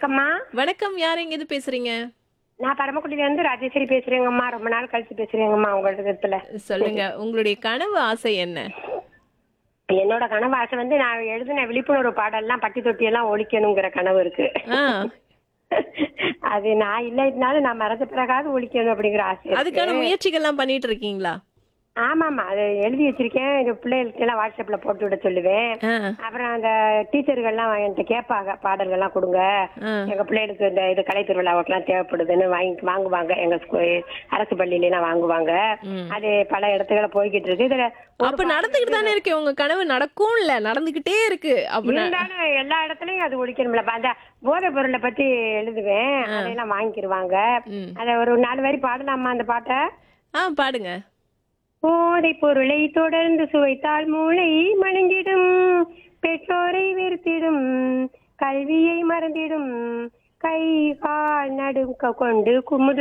வணக்கம்மா வணக்கம் யார் எங்க இருந்து பேசுறீங்க நான் பரமக்குடியில இருந்து ராஜேஸ்வரி பேசுறேங்கம்மா ரொம்ப நாள் கழிச்சு பேசுறேங்கம்மா உங்களோட இடத்துல சொல்லுங்க உங்களுடைய கனவு ஆசை என்ன என்னோட கனவு ஆசை வந்து நான் எழுதின விழிப்புணர்வு பாடல்லாம் பட்டி தொட்டி எல்லாம் ஒழிக்கணுங்கிற கனவு இருக்கு ஆ, அது நான் இல்லைனாலும் நான் மறந்த பிறகாவது ஒழிக்கணும் அப்படிங்கிற ஆசை இருக்கு. அதுக்கான முயற்சிகள்லாம் பண்ணிட்டு இருக்கீங்களா ஆமாமா அது எழுதி வச்சிருக்கேன் இது பிள்ளைகளுக்கு எல்லாம் வாட்ஸ்அப்ல போட்டு விட சொல்லுவேன் ஆ, அப்புறம் அந்த டீச்சர்கள்லாம் என்கிட்ட கேட்பாங்க பாடல்கள்லாம் கொடுங்க ஆ. எங்க பிள்ளைகளுக்கு இந்த இது கலை திருவிழாவுக்குலாம் தேவைப்படுதுன்னு வாங்கி வாங்குவாங்க எங்க ஸ்கூ- அரசு பள்ளியில எல்லாம் வாங்குவாங்க ம். அது பல இடத்துல போய்கிட்டு இருக்கு இதுல ஒரு அப்ப நடந்துகிட்டு தானே இருக்கு உங்க கனவு நடக்கும் இல்ல நடந்துகிட்டே இருக்கு அப்படின்னா இருந்தாலும் எல்லா இடத்துலயும் அது ஒழிக்கணும்ல அப்ப அந்த போதை பொருளை பத்தி எழுதுவேன் அதையெல்லாம் வாங்கிக்கிருவாங்க ம். அத ஒரு நாலு வரி பாடலாமா அந்த பாட்டை ஆ பாடுங்க போதை பொருளை தொடர்ந்து சுவைத்தால் மூளை மணங்கிடும் பெற்றோரை வெறுத்திடும் கல்வியை மறந்திடும் கை கால் நடுங்க கொண்டு குமுது